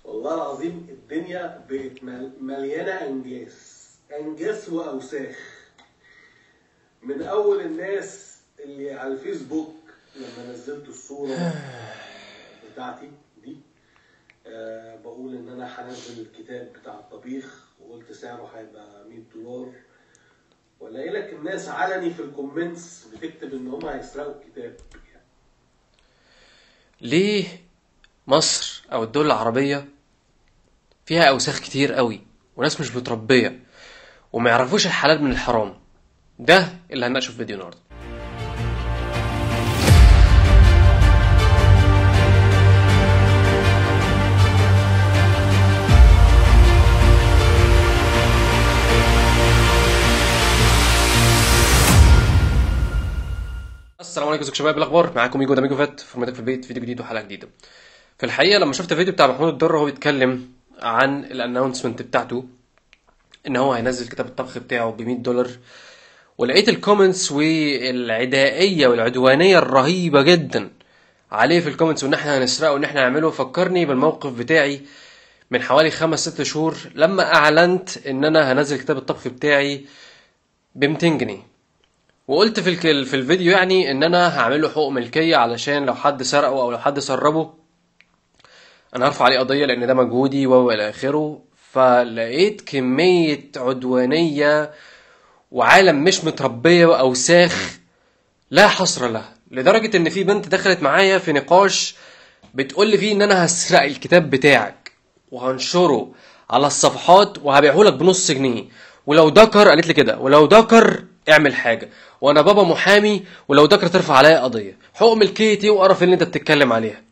والله العظيم الدنيا بقت مل- مليانه انجاز انجاز واوساخ من اول الناس اللي على الفيسبوك لما نزلت الصوره بتاعتي دي أه بقول ان انا هنزل الكتاب بتاع الطبيخ وقلت سعره هيبقى 100 دولار والاقي لك الناس علني في الكومنتس بتكتب ان هم هيسرقوا الكتاب ليه مصر او الدول العربية فيها اوساخ كتير قوي وناس مش متربية وما يعرفوش الحلال من الحرام ده اللي هنناقشه في فيديو النهارده السلام عليكم ازيكم يا شباب إيه الاخبار معاكم ميجو ده ميجو فات فورماتك في البيت فيديو جديد وحلقه جديده في الحقيقه لما شفت الفيديو بتاع محمود الدره وهو بيتكلم عن الانونسمنت بتاعته ان هو هينزل كتاب الطبخ بتاعه ب 100 دولار ولقيت الكومنتس والعدائيه والعدوانيه الرهيبه جدا عليه في الكومنتس وان احنا هنسرقه وان احنا نعمله فكرني بالموقف بتاعي من حوالي خمس ست شهور لما اعلنت ان انا هنزل كتاب الطبخ بتاعي ب 200 جنيه وقلت في الك- في الفيديو يعني ان انا هعمل له حقوق ملكيه علشان لو حد سرقه او لو حد سربه انا هرفع عليه قضيه لان ده مجهودي و الى اخره فلقيت كميه عدوانيه وعالم مش متربيه واوساخ لا حصر لها لدرجه ان في بنت دخلت معايا في نقاش بتقول لي فيه ان انا هسرق الكتاب بتاعك وهنشره على الصفحات وهبيعه لك بنص جنيه ولو دكر قالت لي كده ولو دكر اعمل حاجه وانا بابا محامي ولو دكر ترفع عليا قضيه حقوق ملكيتي وقرف اللي انت بتتكلم عليها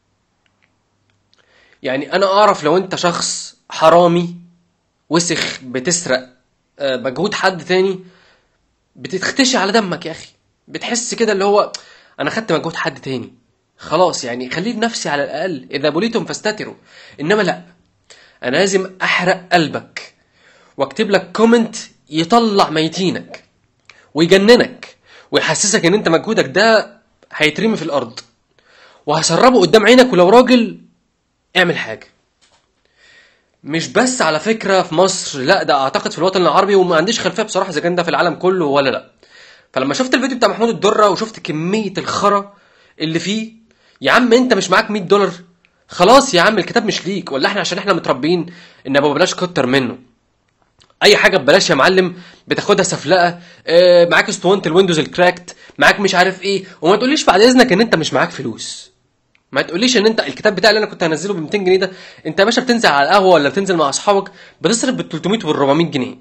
يعني انا اعرف لو انت شخص حرامي وسخ بتسرق آه، مجهود حد تاني بتختشي على دمك يا اخي بتحس كده اللي هو انا خدت مجهود حد تاني خلاص يعني خليه لنفسي على الاقل اذا بليتم فاستتروا انما لا انا لازم احرق قلبك واكتب لك كومنت يطلع ميتينك ويجننك ويحسسك ان انت مجهودك ده هيترمي في الارض وهسربه قدام عينك ولو راجل اعمل حاجه مش بس على فكره في مصر لا ده اعتقد في الوطن العربي وما عنديش خلفيه بصراحه اذا كان ده في العالم كله ولا لا فلما شفت الفيديو بتاع محمود الدره وشفت كميه الخرا اللي فيه يا عم انت مش معاك 100 دولار خلاص يا عم الكتاب مش ليك ولا احنا عشان احنا متربيين ان ابو بلاش كتر منه اي حاجه ببلاش يا معلم بتاخدها سفلقه اه معاك اسطوانه الويندوز الكراكت معاك مش عارف ايه وما تقوليش بعد اذنك ان انت مش معاك فلوس ما تقوليش ان انت الكتاب بتاعي اللي انا كنت هنزله ب 200 جنيه ده انت يا باشا بتنزل على القهوه ولا بتنزل مع اصحابك بتصرف بال 300 وبال 400 جنيه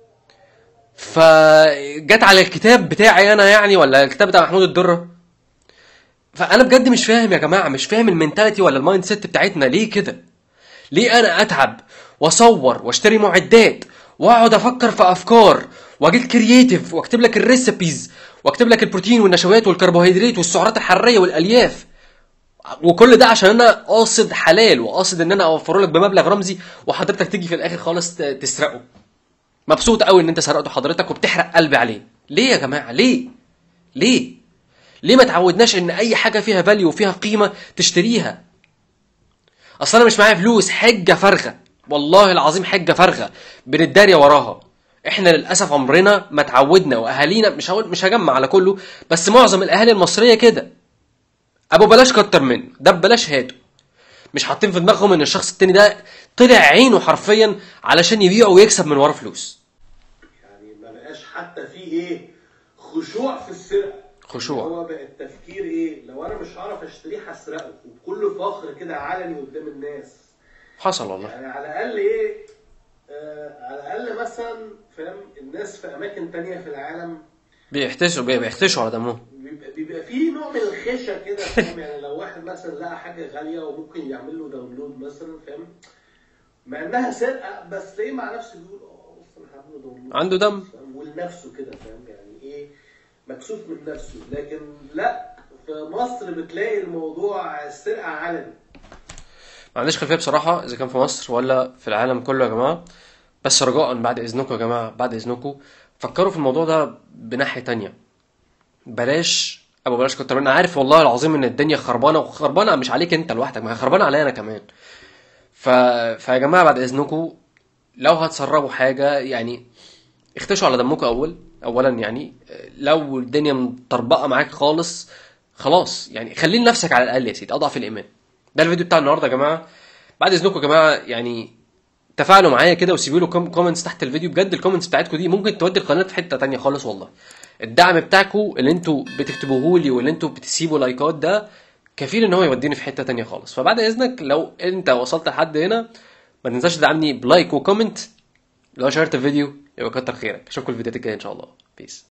فجت على الكتاب بتاعي انا يعني ولا الكتاب بتاع محمود الدره فانا بجد مش فاهم يا جماعه مش فاهم المينتاليتي ولا المايند سيت بتاعتنا ليه كده ليه انا اتعب واصور واشتري معدات واقعد افكر في افكار واجيب كرييتيف واكتب لك الريسبيز واكتب لك البروتين والنشويات والكربوهيدرات والسعرات الحراريه والالياف وكل ده عشان انا قاصد حلال وقاصد ان انا اوفره لك بمبلغ رمزي وحضرتك تيجي في الاخر خالص ت- تسرقه مبسوط قوي ان انت سرقته حضرتك وبتحرق قلبي عليه ليه يا جماعه ليه ليه ليه ما تعودناش ان اي حاجه فيها فاليو وفيها قيمه تشتريها اصل انا مش معايا فلوس حجه فارغه والله العظيم حجه فارغه بنتداري وراها احنا للاسف عمرنا ما تعودنا واهالينا مش هقول مش هجمع على كله بس معظم الاهالي المصريه كده ابو بلاش كتر منه ده ببلاش هاته مش حاطين في دماغهم ان الشخص التاني ده طلع عينه حرفيا علشان يبيع ويكسب من وراه فلوس يعني ما بقاش حتى في ايه خشوع في السرقه خشوع. هو بقى التفكير ايه لو انا مش هعرف اشتريه هسرقه وبكل فخر كده علني قدام الناس حصل والله يعني على الاقل ايه آه على الاقل مثلا فاهم الناس في اماكن تانية في العالم بيحتسوا بي- بيختشوا على دمهم بيبقى, بيبقى فيه نوع من الخشة كده فاهم يعني لو واحد مثلا لقى حاجة غالية وممكن يعمل له داونلود مثلا فاهم مع انها سرقة بس تلاقيه مع نفسه بيقول اه بص انا هعمل له داونلود عنده دم. فاهم؟ ولنفسه كده فاهم يعني ايه مكسوف من نفسه لكن لا في مصر بتلاقي الموضوع السرقة علني ما عنديش خلفيه بصراحه اذا كان في مصر ولا في العالم كله يا جماعه بس رجاء بعد اذنكم يا جماعه بعد اذنكم فكروا في الموضوع ده بناحيه تانية بلاش ابو بلاش كتر انا عارف والله العظيم ان الدنيا خربانه وخربانه مش عليك انت لوحدك ما هي خربانه عليا انا كمان ف... فيا جماعه بعد اذنكم لو هتسربوا حاجه يعني اختشوا على دمكم اول اولا يعني لو الدنيا مطربقه معاك خالص خلاص يعني خلي لنفسك على الاقل يا سيدي اضعف الايمان ده الفيديو بتاع النهارده يا جماعه بعد اذنكم يا جماعه يعني تفاعلوا معايا كده وسيبوا له كومنتس تحت الفيديو بجد الكومنتس بتاعتكم دي ممكن تودي القناه في حته تانية خالص والله الدعم بتاعكم اللي انتوا بتكتبوه لي واللي انتوا بتسيبوا لايكات ده كفيل ان هو يوديني في حته تانية خالص فبعد اذنك لو انت وصلت لحد هنا ما تنساش تدعمني بلايك وكومنت لو شاركت الفيديو يبقى كتر خيرك اشوفكم الفيديوهات الجايه ان شاء الله بيس